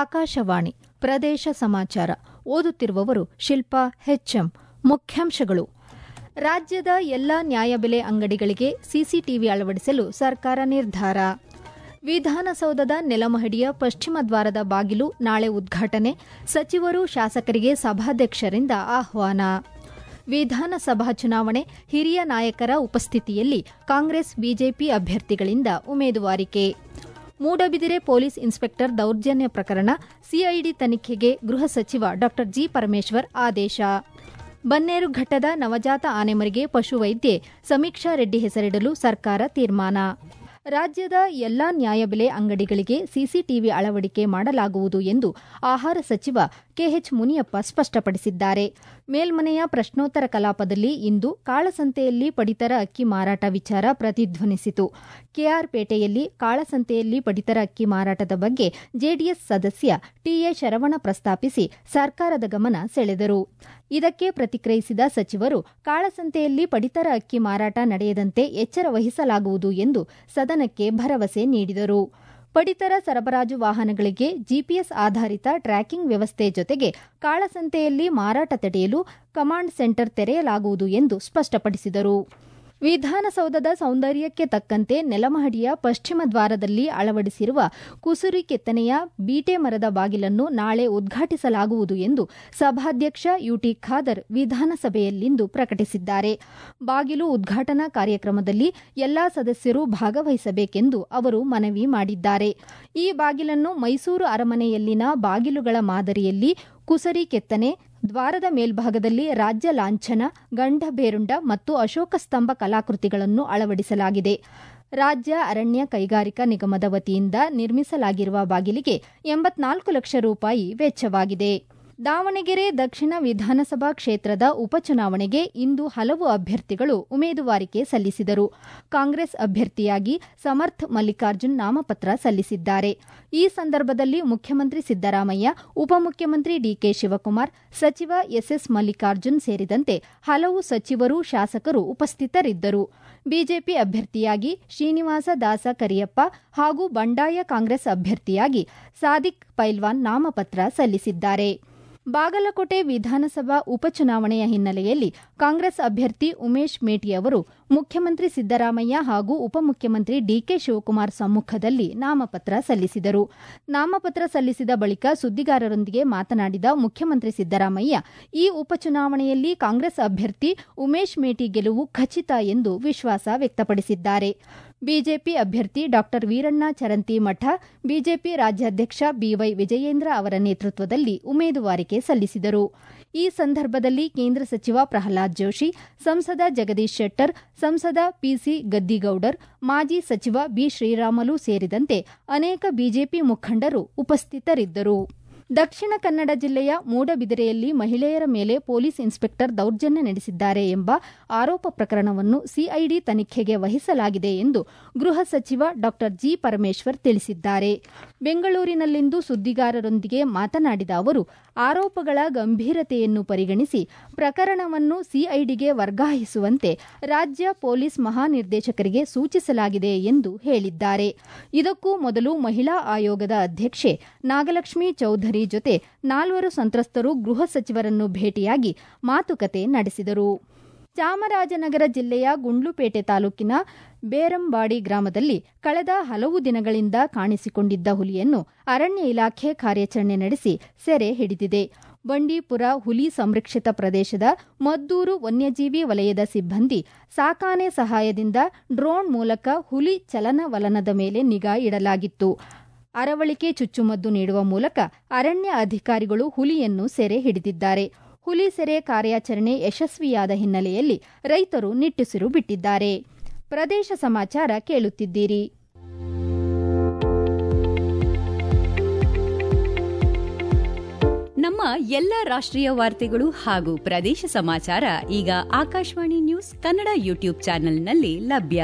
ಆಕಾಶವಾಣಿ ಪ್ರದೇಶ ಸಮಾಚಾರ ಓದುತ್ತಿರುವವರು ಶಿಲ್ಪಾ ಹೆಚ್ಎಂ ಮುಖ್ಯಾಂಶಗಳು ರಾಜ್ಯದ ಎಲ್ಲ ನ್ಯಾಯಬೆಲೆ ಅಂಗಡಿಗಳಿಗೆ ಸಿಸಿಟಿವಿ ಅಳವಡಿಸಲು ಸರ್ಕಾರ ನಿರ್ಧಾರ ವಿಧಾನಸೌಧದ ನೆಲಮಹಡಿಯ ಪಶ್ಚಿಮ ದ್ವಾರದ ಬಾಗಿಲು ನಾಳೆ ಉದ್ಘಾಟನೆ ಸಚಿವರು ಶಾಸಕರಿಗೆ ಸಭಾಧ್ಯಕ್ಷರಿಂದ ಆಹ್ವಾನ ವಿಧಾನಸಭಾ ಚುನಾವಣೆ ಹಿರಿಯ ನಾಯಕರ ಉಪಸ್ಥಿತಿಯಲ್ಲಿ ಕಾಂಗ್ರೆಸ್ ಬಿಜೆಪಿ ಅಭ್ಯರ್ಥಿಗಳಿಂದ ಉಮೇದುವಾರಿಕೆ ಮೂಡಬಿದಿರೆ ಪೊಲೀಸ್ ಇನ್ಸ್ಪೆಕ್ಟರ್ ದೌರ್ಜನ್ಯ ಪ್ರಕರಣ ಸಿಐಡಿ ತನಿಖೆಗೆ ಗೃಹ ಸಚಿವ ಡಾ ಜಿ ಪರಮೇಶ್ವರ್ ಆದೇಶ ಬನ್ನೇರುಘಟ್ಟದ ನವಜಾತ ಆನೆಮರಿಗೆ ಪಶುವೈದ್ಯೆ ಸಮೀಕ್ಷಾ ರೆಡ್ಡಿ ಹೆಸರಿಡಲು ಸರ್ಕಾರ ತೀರ್ಮಾನ ರಾಜ್ಯದ ಎಲ್ಲಾ ನ್ಯಾಯಬೆಲೆ ಅಂಗಡಿಗಳಿಗೆ ಸಿಸಿಟಿವಿ ಅಳವಡಿಕೆ ಮಾಡಲಾಗುವುದು ಎಂದು ಆಹಾರ ಸಚಿವ ಕೆಎಚ್ ಮುನಿಯಪ್ಪ ಸ್ಪಷ್ಟಪಡಿಸಿದ್ದಾರೆ ಮೇಲ್ಮನೆಯ ಪ್ರಶ್ನೋತ್ತರ ಕಲಾಪದಲ್ಲಿ ಇಂದು ಕಾಳಸಂತೆಯಲ್ಲಿ ಪಡಿತರ ಅಕ್ಕಿ ಮಾರಾಟ ವಿಚಾರ ಪ್ರತಿಧ್ವನಿಸಿತು ಕೆಆರ್ಪೇಟೆಯಲ್ಲಿ ಕಾಳಸಂತೆಯಲ್ಲಿ ಪಡಿತರ ಅಕ್ಕಿ ಮಾರಾಟದ ಬಗ್ಗೆ ಜೆಡಿಎಸ್ ಸದಸ್ಯ ಟಿಎ ಶರವಣ ಪ್ರಸ್ತಾಪಿಸಿ ಸರ್ಕಾರದ ಗಮನ ಸೆಳೆದರು ಇದಕ್ಕೆ ಪ್ರತಿಕ್ರಿಯಿಸಿದ ಸಚಿವರು ಕಾಳಸಂತೆಯಲ್ಲಿ ಪಡಿತರ ಅಕ್ಕಿ ಮಾರಾಟ ನಡೆಯದಂತೆ ಎಚ್ಚರ ವಹಿಸಲಾಗುವುದು ಎಂದು ಸದನಕ್ಕೆ ಭರವಸೆ ನೀಡಿದರು ಪಡಿತರ ಸರಬರಾಜು ವಾಹನಗಳಿಗೆ ಜಿಪಿಎಸ್ ಆಧಾರಿತ ಟ್ರ್ಯಾಕಿಂಗ್ ವ್ಯವಸ್ಥೆ ಜೊತೆಗೆ ಕಾಳಸಂತೆಯಲ್ಲಿ ಮಾರಾಟ ತಡೆಯಲು ಕಮಾಂಡ್ ಸೆಂಟರ್ ತೆರೆಯಲಾಗುವುದು ಎಂದು ಸ್ಪಷ್ಟಪಡಿಸಿದರು ವಿಧಾನಸೌಧದ ಸೌಂದರ್ಯಕ್ಕೆ ತಕ್ಕಂತೆ ನೆಲಮಹಡಿಯ ಪಶ್ಚಿಮ ದ್ವಾರದಲ್ಲಿ ಅಳವಡಿಸಿರುವ ಕುಸುರಿ ಕೆತ್ತನೆಯ ಬೀಟೆ ಮರದ ಬಾಗಿಲನ್ನು ನಾಳೆ ಉದ್ಘಾಟಿಸಲಾಗುವುದು ಎಂದು ಸಭಾಧ್ಯಕ್ಷ ಯುಟಿ ಖಾದರ್ ವಿಧಾನಸಭೆಯಲ್ಲಿಂದು ಪ್ರಕಟಿಸಿದ್ದಾರೆ ಬಾಗಿಲು ಉದ್ಘಾಟನಾ ಕಾರ್ಯಕ್ರಮದಲ್ಲಿ ಎಲ್ಲಾ ಸದಸ್ಯರು ಭಾಗವಹಿಸಬೇಕೆಂದು ಅವರು ಮನವಿ ಮಾಡಿದ್ದಾರೆ ಈ ಬಾಗಿಲನ್ನು ಮೈಸೂರು ಅರಮನೆಯಲ್ಲಿನ ಬಾಗಿಲುಗಳ ಮಾದರಿಯಲ್ಲಿ ಕುಸರಿ ಕೆತ್ತನೆ ದ್ವಾರದ ಮೇಲ್ಭಾಗದಲ್ಲಿ ರಾಜ್ಯ ಲಾಂಛನ ಗಂಡ ಬೇರುಂಡ ಮತ್ತು ಅಶೋಕ ಸ್ತಂಭ ಕಲಾಕೃತಿಗಳನ್ನು ಅಳವಡಿಸಲಾಗಿದೆ ರಾಜ್ಯ ಅರಣ್ಯ ಕೈಗಾರಿಕಾ ನಿಗಮದ ವತಿಯಿಂದ ನಿರ್ಮಿಸಲಾಗಿರುವ ಬಾಗಿಲಿಗೆ ಎಂಬತ್ನಾಲ್ಕು ಲಕ್ಷ ರೂಪಾಯಿ ವೆಚ್ಚವಾಗಿದೆ ದಾವಣಗೆರೆ ದಕ್ಷಿಣ ವಿಧಾನಸಭಾ ಕ್ಷೇತ್ರದ ಉಪಚುನಾವಣೆಗೆ ಇಂದು ಹಲವು ಅಭ್ಯರ್ಥಿಗಳು ಉಮೇದುವಾರಿಕೆ ಸಲ್ಲಿಸಿದರು ಕಾಂಗ್ರೆಸ್ ಅಭ್ಯರ್ಥಿಯಾಗಿ ಸಮರ್ಥ್ ಮಲ್ಲಿಕಾರ್ಜುನ್ ನಾಮಪತ್ರ ಸಲ್ಲಿಸಿದ್ದಾರೆ ಈ ಸಂದರ್ಭದಲ್ಲಿ ಮುಖ್ಯಮಂತ್ರಿ ಸಿದ್ದರಾಮಯ್ಯ ಉಪಮುಖ್ಯಮಂತ್ರಿ ಡಿಕೆ ಶಿವಕುಮಾರ್ ಸಚಿವ ಎಸ್ಎಸ್ ಮಲ್ಲಿಕಾರ್ಜುನ್ ಸೇರಿದಂತೆ ಹಲವು ಸಚಿವರು ಶಾಸಕರು ಉಪಸ್ಥಿತರಿದ್ದರು ಬಿಜೆಪಿ ಅಭ್ಯರ್ಥಿಯಾಗಿ ಶ್ರೀನಿವಾಸ ದಾಸ ಕರಿಯಪ್ಪ ಹಾಗೂ ಬಂಡಾಯ ಕಾಂಗ್ರೆಸ್ ಅಭ್ಯರ್ಥಿಯಾಗಿ ಸಾದಿಕ್ ಪೈಲ್ವಾನ್ ನಾಮಪತ್ರ ಸಲ್ಲಿಸಿದ್ದಾರೆ ಬಾಗಲಕೋಟೆ ವಿಧಾನಸಭಾ ಉಪಚುನಾವಣೆಯ ಹಿನ್ನೆಲೆಯಲ್ಲಿ ಕಾಂಗ್ರೆಸ್ ಅಭ್ಯರ್ಥಿ ಉಮೇಶ್ ಮೇಟಿ ಅವರು ಮುಖ್ಯಮಂತ್ರಿ ಸಿದ್ದರಾಮಯ್ಯ ಹಾಗೂ ಉಪಮುಖ್ಯಮಂತ್ರಿ ಡಿಕೆ ಶಿವಕುಮಾರ್ ಸಮ್ಮುಖದಲ್ಲಿ ನಾಮಪತ್ರ ಸಲ್ಲಿಸಿದರು ನಾಮಪತ್ರ ಸಲ್ಲಿಸಿದ ಬಳಿಕ ಸುದ್ದಿಗಾರರೊಂದಿಗೆ ಮಾತನಾಡಿದ ಮುಖ್ಯಮಂತ್ರಿ ಸಿದ್ದರಾಮಯ್ಯ ಈ ಉಪಚುನಾವಣೆಯಲ್ಲಿ ಕಾಂಗ್ರೆಸ್ ಅಭ್ಯರ್ಥಿ ಉಮೇಶ್ ಮೇಟಿ ಗೆಲುವು ಖಚಿತ ಎಂದು ವಿಶ್ವಾಸ ವ್ಯಕ್ತಪಡಿಸಿದ್ದಾರೆ ಬಿಜೆಪಿ ಅಭ್ಯರ್ಥಿ ಡಾ ವೀರಣ್ಣ ಚರಂತಿಮಠ ಬಿಜೆಪಿ ರಾಜ್ಯಾಧ್ಯಕ್ಷ ಬಿವೈ ವಿಜಯೇಂದ್ರ ಅವರ ನೇತೃತ್ವದಲ್ಲಿ ಉಮೇದುವಾರಿಕೆ ಸಲ್ಲಿಸಿದರು ಈ ಸಂದರ್ಭದಲ್ಲಿ ಕೇಂದ್ರ ಸಚಿವ ಪ್ರಹ್ಲಾದ್ ಜೋಶಿ ಸಂಸದ ಜಗದೀಶ್ ಶೆಟ್ಟರ್ ಸಂಸದ ಪಿಸಿ ಗದ್ದಿಗೌಡರ್ ಮಾಜಿ ಸಚಿವ ಬಿ ಶ್ರೀರಾಮಲು ಸೇರಿದಂತೆ ಅನೇಕ ಬಿಜೆಪಿ ಮುಖಂಡರು ಉಪಸ್ಥಿತರಿದ್ದರು ದಕ್ಷಿಣ ಕನ್ನಡ ಜಿಲ್ಲೆಯ ಮೂಡಬಿದಿರೆಯಲ್ಲಿ ಮಹಿಳೆಯರ ಮೇಲೆ ಪೊಲೀಸ್ ಇನ್ಸ್ಪೆಕ್ಟರ್ ದೌರ್ಜನ್ಯ ನಡೆಸಿದ್ದಾರೆ ಎಂಬ ಆರೋಪ ಪ್ರಕರಣವನ್ನು ಸಿಐಡಿ ತನಿಖೆಗೆ ವಹಿಸಲಾಗಿದೆ ಎಂದು ಗೃಹ ಸಚಿವ ಡಾ ಜಿ ಪರಮೇಶ್ವರ್ ತಿಳಿಸಿದ್ದಾರೆ ಬೆಂಗಳೂರಿನಲ್ಲಿಂದು ಸುದ್ದಿಗಾರರೊಂದಿಗೆ ಮಾತನಾಡಿದ ಅವರು ಆರೋಪಗಳ ಗಂಭೀರತೆಯನ್ನು ಪರಿಗಣಿಸಿ ಪ್ರಕರಣವನ್ನು ಸಿಐಡಿಗೆ ವರ್ಗಾಯಿಸುವಂತೆ ರಾಜ್ಯ ಪೊಲೀಸ್ ಮಹಾನಿರ್ದೇಶಕರಿಗೆ ಸೂಚಿಸಲಾಗಿದೆ ಎಂದು ಹೇಳಿದ್ದಾರೆ ಇದಕ್ಕೂ ಮೊದಲು ಮಹಿಳಾ ಆಯೋಗದ ಅಧ್ಯಕ್ಷೆ ನಾಗಲಕ್ಷ್ಮಿ ಚೌಧರಿ ಜೊತೆ ನಾಲ್ವರು ಸಂತ್ರಸ್ತರು ಗೃಹ ಸಚಿವರನ್ನು ಭೇಟಿಯಾಗಿ ಮಾತುಕತೆ ನಡೆಸಿದರು ಚಾಮರಾಜನಗರ ಜಿಲ್ಲೆಯ ಗುಂಡ್ಲುಪೇಟೆ ತಾಲೂಕಿನ ಬೇರಂಬಾಡಿ ಗ್ರಾಮದಲ್ಲಿ ಕಳೆದ ಹಲವು ದಿನಗಳಿಂದ ಕಾಣಿಸಿಕೊಂಡಿದ್ದ ಹುಲಿಯನ್ನು ಅರಣ್ಯ ಇಲಾಖೆ ಕಾರ್ಯಾಚರಣೆ ನಡೆಸಿ ಸೆರೆ ಹಿಡಿದಿದೆ ಬಂಡೀಪುರ ಹುಲಿ ಸಂರಕ್ಷಿತ ಪ್ರದೇಶದ ಮದ್ದೂರು ವನ್ಯಜೀವಿ ವಲಯದ ಸಿಬ್ಬಂದಿ ಸಾಕಾನೆ ಸಹಾಯದಿಂದ ಡ್ರೋನ್ ಮೂಲಕ ಹುಲಿ ಚಲನವಲನದ ಮೇಲೆ ನಿಗಾ ಇಡಲಾಗಿತ್ತು ಅರವಳಿಕೆ ಚುಚ್ಚುಮದ್ದು ನೀಡುವ ಮೂಲಕ ಅರಣ್ಯ ಅಧಿಕಾರಿಗಳು ಹುಲಿಯನ್ನು ಸೆರೆ ಹಿಡಿದಿದ್ದಾರೆ ಹುಲಿ ಸೆರೆ ಕಾರ್ಯಾಚರಣೆ ಯಶಸ್ವಿಯಾದ ಹಿನ್ನೆಲೆಯಲ್ಲಿ ರೈತರು ನಿಟ್ಟುಸಿರು ಬಿಟ್ಟಿದ್ದಾರೆ ಪ್ರದೇಶ ಸಮಾಚಾರ ಕೇಳುತ್ತಿದ್ದೀರಿ ನಮ್ಮ ಎಲ್ಲ ರಾಷ್ಟ್ರೀಯ ವಾರ್ತೆಗಳು ಹಾಗೂ ಪ್ರದೇಶ ಸಮಾಚಾರ ಈಗ ಆಕಾಶವಾಣಿ ನ್ಯೂಸ್ ಕನ್ನಡ ಯೂಟ್ಯೂಬ್ ಚಾನೆಲ್ನಲ್ಲಿ ಲಭ್ಯ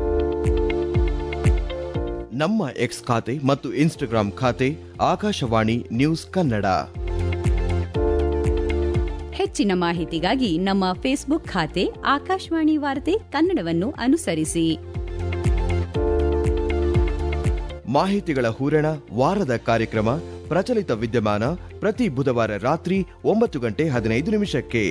ನಮ್ಮ ಎಕ್ಸ್ ಖಾತೆ ಮತ್ತು ಇನ್ಸ್ಟಾಗ್ರಾಂ ಖಾತೆ ಆಕಾಶವಾಣಿ ನ್ಯೂಸ್ ಕನ್ನಡ ಹೆಚ್ಚಿನ ಮಾಹಿತಿಗಾಗಿ ನಮ್ಮ ಫೇಸ್ಬುಕ್ ಖಾತೆ ಆಕಾಶವಾಣಿ ವಾರ್ತೆ ಕನ್ನಡವನ್ನು ಅನುಸರಿಸಿ ಮಾಹಿತಿಗಳ ಹೂರಣ ವಾರದ ಕಾರ್ಯಕ್ರಮ ಪ್ರಚಲಿತ ವಿದ್ಯಮಾನ ಪ್ರತಿ ಬುಧವಾರ ರಾತ್ರಿ ಒಂಬತ್ತು ಗಂಟೆ ಹದಿನೈದು ನಿಮಿಷಕ್ಕೆ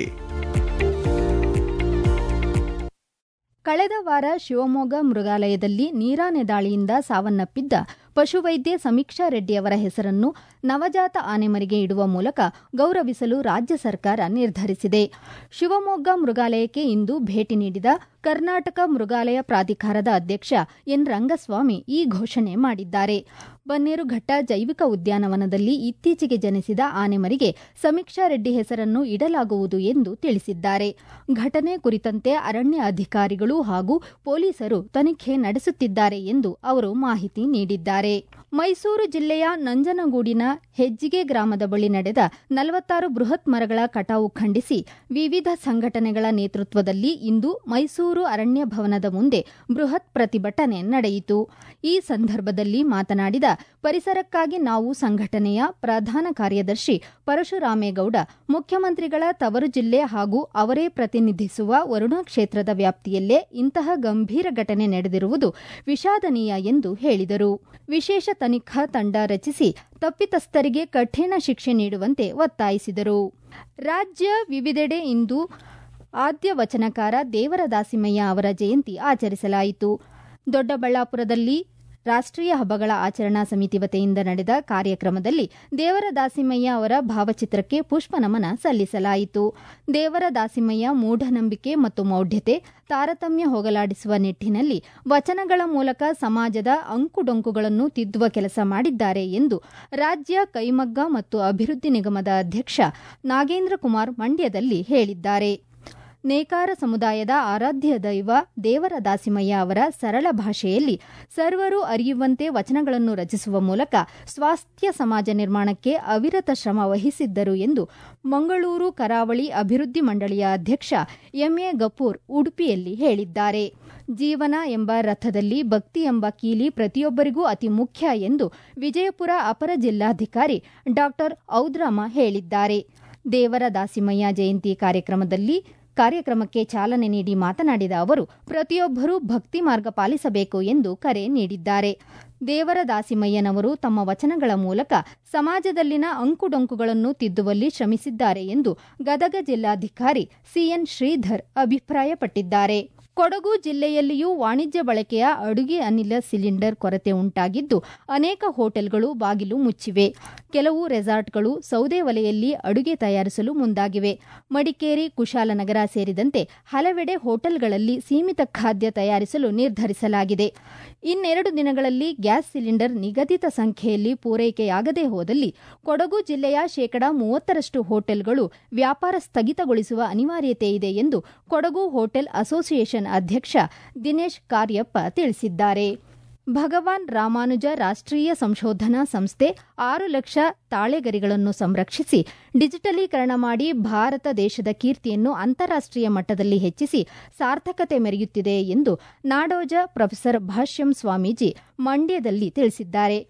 ಕಳೆದ ವಾರ ಶಿವಮೊಗ್ಗ ಮೃಗಾಲಯದಲ್ಲಿ ನೀರಾನೆ ದಾಳಿಯಿಂದ ಸಾವನ್ನಪ್ಪಿದ್ದ ಪಶುವೈದ್ಯೆ ಸಮೀಕ್ಷಾ ರೆಡ್ಡಿಯವರ ಹೆಸರನ್ನು ನವಜಾತ ಆನೆಮರಿಗೆ ಇಡುವ ಮೂಲಕ ಗೌರವಿಸಲು ರಾಜ್ಯ ಸರ್ಕಾರ ನಿರ್ಧರಿಸಿದೆ ಶಿವಮೊಗ್ಗ ಮೃಗಾಲಯಕ್ಕೆ ಇಂದು ಭೇಟಿ ನೀಡಿದ ಕರ್ನಾಟಕ ಮೃಗಾಲಯ ಪ್ರಾಧಿಕಾರದ ಅಧ್ಯಕ್ಷ ಎನ್ ರಂಗಸ್ವಾಮಿ ಈ ಘೋಷಣೆ ಮಾಡಿದ್ದಾರೆ ಬನ್ನೇರುಘಟ್ಟ ಜೈವಿಕ ಉದ್ಯಾನವನದಲ್ಲಿ ಇತ್ತೀಚೆಗೆ ಜನಿಸಿದ ಆನೆಮರಿಗೆ ಸಮೀಕ್ಷಾ ರೆಡ್ಡಿ ಹೆಸರನ್ನು ಇಡಲಾಗುವುದು ಎಂದು ತಿಳಿಸಿದ್ದಾರೆ ಘಟನೆ ಕುರಿತಂತೆ ಅರಣ್ಯ ಅಧಿಕಾರಿಗಳು ಹಾಗೂ ಪೊಲೀಸರು ತನಿಖೆ ನಡೆಸುತ್ತಿದ್ದಾರೆ ಎಂದು ಅವರು ಮಾಹಿತಿ ನೀಡಿದ್ದಾರೆ ಮೈಸೂರು ಜಿಲ್ಲೆಯ ನಂಜನಗೂಡಿನ ಹೆಜ್ಜಿಗೆ ಗ್ರಾಮದ ಬಳಿ ನಡೆದ ನಲವತ್ತಾರು ಬೃಹತ್ ಮರಗಳ ಕಟಾವು ಖಂಡಿಸಿ ವಿವಿಧ ಸಂಘಟನೆಗಳ ನೇತೃತ್ವದಲ್ಲಿ ಇಂದು ಮೈಸೂರು ಅರಣ್ಯ ಭವನದ ಮುಂದೆ ಬೃಹತ್ ಪ್ರತಿಭಟನೆ ನಡೆಯಿತು ಈ ಸಂದರ್ಭದಲ್ಲಿ ಮಾತನಾಡಿದ ಪರಿಸರಕ್ಕಾಗಿ ನಾವು ಸಂಘಟನೆಯ ಪ್ರಧಾನ ಕಾರ್ಯದರ್ಶಿ ಪರಶುರಾಮೇಗೌಡ ಮುಖ್ಯಮಂತ್ರಿಗಳ ತವರು ಜಿಲ್ಲೆ ಹಾಗೂ ಅವರೇ ಪ್ರತಿನಿಧಿಸುವ ವರುಣಾ ಕ್ಷೇತ್ರದ ವ್ಯಾಪ್ತಿಯಲ್ಲೇ ಇಂತಹ ಗಂಭೀರ ಘಟನೆ ನಡೆದಿರುವುದು ವಿಷಾದನೀಯ ಎಂದು ಹೇಳಿದರು ವಿಶೇಷ ತನಿಖಾ ತಂಡ ರಚಿಸಿ ತಪ್ಪಿತಸ್ಥರಿಗೆ ಕಠಿಣ ಶಿಕ್ಷೆ ನೀಡುವಂತೆ ಒತ್ತಾಯಿಸಿದರು ರಾಜ್ಯ ವಿವಿಧೆಡೆ ಇಂದು ಆದ್ಯ ವಚನಕಾರ ದೇವರ ದಾಸಿಮಯ್ಯ ಅವರ ಜಯಂತಿ ಆಚರಿಸಲಾಯಿತು ದೊಡ್ಡಬಳ್ಳಾಪುರದಲ್ಲಿ ರಾಷ್ಟ್ರೀಯ ಹಬ್ಬಗಳ ಆಚರಣಾ ಸಮಿತಿ ವತಿಯಿಂದ ನಡೆದ ಕಾರ್ಯಕ್ರಮದಲ್ಲಿ ದೇವರ ದಾಸಿಮಯ್ಯ ಅವರ ಭಾವಚಿತ್ರಕ್ಕೆ ಪುಷ್ಪ ನಮನ ಸಲ್ಲಿಸಲಾಯಿತು ದೇವರ ದಾಸಿಮಯ್ಯ ಮೂಢನಂಬಿಕೆ ಮತ್ತು ಮೌಢ್ಯತೆ ತಾರತಮ್ಯ ಹೋಗಲಾಡಿಸುವ ನಿಟ್ಟಿನಲ್ಲಿ ವಚನಗಳ ಮೂಲಕ ಸಮಾಜದ ಅಂಕುಡೊಂಕುಗಳನ್ನು ತಿದ್ದುವ ಕೆಲಸ ಮಾಡಿದ್ದಾರೆ ಎಂದು ರಾಜ್ಯ ಕೈಮಗ್ಗ ಮತ್ತು ಅಭಿವೃದ್ಧಿ ನಿಗಮದ ಅಧ್ಯಕ್ಷ ನಾಗೇಂದ್ರ ಕುಮಾರ್ ಮಂಡ್ಯದಲ್ಲಿ ಹೇಳಿದ್ದಾರೆ ನೇಕಾರ ಸಮುದಾಯದ ಆರಾಧ್ಯ ದೈವ ದೇವರ ದಾಸಿಮಯ್ಯ ಅವರ ಸರಳ ಭಾಷೆಯಲ್ಲಿ ಸರ್ವರು ಅರಿಯುವಂತೆ ವಚನಗಳನ್ನು ರಚಿಸುವ ಮೂಲಕ ಸ್ವಾಸ್ಥ್ಯ ಸಮಾಜ ನಿರ್ಮಾಣಕ್ಕೆ ಅವಿರತ ಶ್ರಮ ವಹಿಸಿದ್ದರು ಎಂದು ಮಂಗಳೂರು ಕರಾವಳಿ ಅಭಿವೃದ್ಧಿ ಮಂಡಳಿಯ ಅಧ್ಯಕ್ಷ ಎಂಎ ಗಪೂರ್ ಉಡುಪಿಯಲ್ಲಿ ಹೇಳಿದ್ದಾರೆ ಜೀವನ ಎಂಬ ರಥದಲ್ಲಿ ಭಕ್ತಿ ಎಂಬ ಕೀಲಿ ಪ್ರತಿಯೊಬ್ಬರಿಗೂ ಅತಿ ಮುಖ್ಯ ಎಂದು ವಿಜಯಪುರ ಅಪರ ಜಿಲ್ಲಾಧಿಕಾರಿ ಡಾ ಔದ್ರಾಮ ಹೇಳಿದ್ದಾರೆ ದೇವರ ದಾಸಿಮಯ್ಯ ಜಯಂತಿ ಕಾರ್ಯಕ್ರಮದಲ್ಲಿ ಕಾರ್ಯಕ್ರಮಕ್ಕೆ ಚಾಲನೆ ನೀಡಿ ಮಾತನಾಡಿದ ಅವರು ಪ್ರತಿಯೊಬ್ಬರೂ ಭಕ್ತಿ ಮಾರ್ಗ ಪಾಲಿಸಬೇಕು ಎಂದು ಕರೆ ನೀಡಿದ್ದಾರೆ ದೇವರ ದಾಸಿಮಯ್ಯನವರು ತಮ್ಮ ವಚನಗಳ ಮೂಲಕ ಸಮಾಜದಲ್ಲಿನ ಅಂಕುಡೊಂಕುಗಳನ್ನು ತಿದ್ದುವಲ್ಲಿ ಶ್ರಮಿಸಿದ್ದಾರೆ ಎಂದು ಗದಗ ಜಿಲ್ಲಾಧಿಕಾರಿ ಸಿಎನ್ ಶ್ರೀಧರ್ ಅಭಿಪ್ರಾಯಪಟ್ಟಿದ್ದಾರೆ ಕೊಡಗು ಜಿಲ್ಲೆಯಲ್ಲಿಯೂ ವಾಣಿಜ್ಯ ಬಳಕೆಯ ಅಡುಗೆ ಅನಿಲ ಸಿಲಿಂಡರ್ ಕೊರತೆ ಉಂಟಾಗಿದ್ದು ಅನೇಕ ಹೋಟೆಲ್ಗಳು ಬಾಗಿಲು ಮುಚ್ಚಿವೆ ಕೆಲವು ರೆಸಾರ್ಟ್ಗಳು ಸೌದೆ ಒಲೆಯಲ್ಲಿ ಅಡುಗೆ ತಯಾರಿಸಲು ಮುಂದಾಗಿವೆ ಮಡಿಕೇರಿ ಕುಶಾಲನಗರ ಸೇರಿದಂತೆ ಹಲವೆಡೆ ಹೋಟೆಲ್ಗಳಲ್ಲಿ ಸೀಮಿತ ಖಾದ್ಯ ತಯಾರಿಸಲು ನಿರ್ಧರಿಸಲಾಗಿದೆ ಇನ್ನೆರಡು ದಿನಗಳಲ್ಲಿ ಗ್ಯಾಸ್ ಸಿಲಿಂಡರ್ ನಿಗದಿತ ಸಂಖ್ಯೆಯಲ್ಲಿ ಪೂರೈಕೆಯಾಗದೇ ಹೋದಲ್ಲಿ ಕೊಡಗು ಜಿಲ್ಲೆಯ ಶೇಕಡಾ ಮೂವತ್ತರಷ್ಟು ಹೋಟೆಲ್ಗಳು ವ್ಯಾಪಾರ ಸ್ಥಗಿತಗೊಳಿಸುವ ಅನಿವಾರ್ಯತೆ ಇದೆ ಎಂದು ಕೊಡಗು ಹೋಟೆಲ್ ಅಸೋಸಿಯೇಷನ್ ಅಧ್ಯಕ್ಷ ದಿನೇಶ್ ಕಾರ್ಯಪ್ಪ ತಿಳಿಸಿದ್ದಾರೆ ಭಗವಾನ್ ರಾಮಾನುಜ ರಾಷ್ಟ್ರೀಯ ಸಂಶೋಧನಾ ಸಂಸ್ಥೆ ಆರು ಲಕ್ಷ ತಾಳೆಗರಿಗಳನ್ನು ಸಂರಕ್ಷಿಸಿ ಡಿಜಿಟಲೀಕರಣ ಮಾಡಿ ಭಾರತ ದೇಶದ ಕೀರ್ತಿಯನ್ನು ಅಂತಾರಾಷ್ಟ್ರೀಯ ಮಟ್ಟದಲ್ಲಿ ಹೆಚ್ಚಿಸಿ ಸಾರ್ಥಕತೆ ಮೆರೆಯುತ್ತಿದೆ ಎಂದು ನಾಡೋಜ ಪ್ರೊಫೆಸರ್ ಭಾಷ್ಯಂ ಸ್ವಾಮೀಜಿ ಮಂಡ್ಯದಲ್ಲಿ ತಿಳಿಸಿದ್ದಾರೆ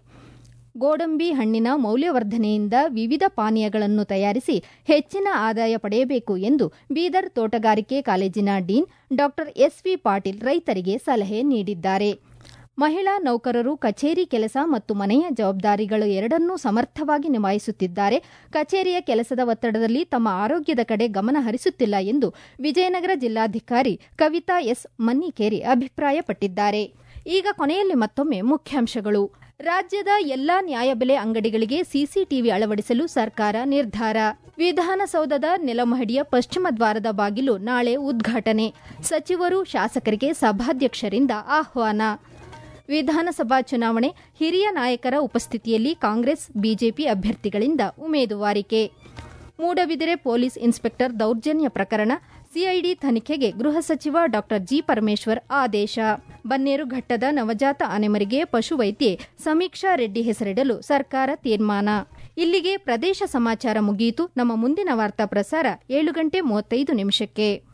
ಗೋಡಂಬಿ ಹಣ್ಣಿನ ಮೌಲ್ಯವರ್ಧನೆಯಿಂದ ವಿವಿಧ ಪಾನೀಯಗಳನ್ನು ತಯಾರಿಸಿ ಹೆಚ್ಚಿನ ಆದಾಯ ಪಡೆಯಬೇಕು ಎಂದು ಬೀದರ್ ತೋಟಗಾರಿಕೆ ಕಾಲೇಜಿನ ಡೀನ್ ಡಾ ಎಸ್ವಿ ಪಾಟೀಲ್ ರೈತರಿಗೆ ಸಲಹೆ ನೀಡಿದ್ದಾರೆ ಮಹಿಳಾ ನೌಕರರು ಕಚೇರಿ ಕೆಲಸ ಮತ್ತು ಮನೆಯ ಜವಾಬ್ದಾರಿಗಳು ಎರಡನ್ನೂ ಸಮರ್ಥವಾಗಿ ನಿಭಾಯಿಸುತ್ತಿದ್ದಾರೆ ಕಚೇರಿಯ ಕೆಲಸದ ಒತ್ತಡದಲ್ಲಿ ತಮ್ಮ ಆರೋಗ್ಯದ ಕಡೆ ಗಮನ ಹರಿಸುತ್ತಿಲ್ಲ ಎಂದು ವಿಜಯನಗರ ಜಿಲ್ಲಾಧಿಕಾರಿ ಕವಿತಾ ಎಸ್ ಮನ್ನಿಕೇರಿ ಅಭಿಪ್ರಾಯಪಟ್ಟಿದ್ದಾರೆ ಈಗ ಕೊನೆಯಲ್ಲಿ ಮತ್ತೊಮ್ಮೆ ಮುಖ್ಯಾಂಶಗಳು ರಾಜ್ಯದ ಎಲ್ಲಾ ನ್ಯಾಯಬೆಲೆ ಅಂಗಡಿಗಳಿಗೆ ಸಿಸಿಟಿವಿ ಅಳವಡಿಸಲು ಸರ್ಕಾರ ನಿರ್ಧಾರ ವಿಧಾನಸೌಧದ ನೆಲಮಹಡಿಯ ಪಶ್ಚಿಮ ದ್ವಾರದ ಬಾಗಿಲು ನಾಳೆ ಉದ್ಘಾಟನೆ ಸಚಿವರು ಶಾಸಕರಿಗೆ ಸಭಾಧ್ಯಕ್ಷರಿಂದ ಆಹ್ವಾನ ವಿಧಾನಸಭಾ ಚುನಾವಣೆ ಹಿರಿಯ ನಾಯಕರ ಉಪಸ್ಥಿತಿಯಲ್ಲಿ ಕಾಂಗ್ರೆಸ್ ಬಿಜೆಪಿ ಅಭ್ಯರ್ಥಿಗಳಿಂದ ಉಮೇದುವಾರಿಕೆ ಮೂಡಬಿದಿರೆ ಪೊಲೀಸ್ ಇನ್ಸ್ಪೆಕ್ಟರ್ ದೌರ್ಜನ್ಯ ಪ್ರಕರಣ ಸಿಐಡಿ ತನಿಖೆಗೆ ಗೃಹ ಸಚಿವ ಡಾ ಜಿ ಪರಮೇಶ್ವರ್ ಆದೇಶ ಬನ್ನೇರುಘಟ್ಟದ ನವಜಾತ ಆನೆಮರಿಗೆ ಪಶುವೈದ್ಯೆ ಸಮೀಕ್ಷಾ ರೆಡ್ಡಿ ಹೆಸರಿಡಲು ಸರ್ಕಾರ ತೀರ್ಮಾನ ಇಲ್ಲಿಗೆ ಪ್ರದೇಶ ಸಮಾಚಾರ ಮುಗಿಯಿತು ನಮ್ಮ ಮುಂದಿನ ವಾರ್ತಾ ಪ್ರಸಾರ ಏಳು ಗಂಟೆ ಮೂವತ್ತೈದು ನಿಮಿಷಕ್ಕೆ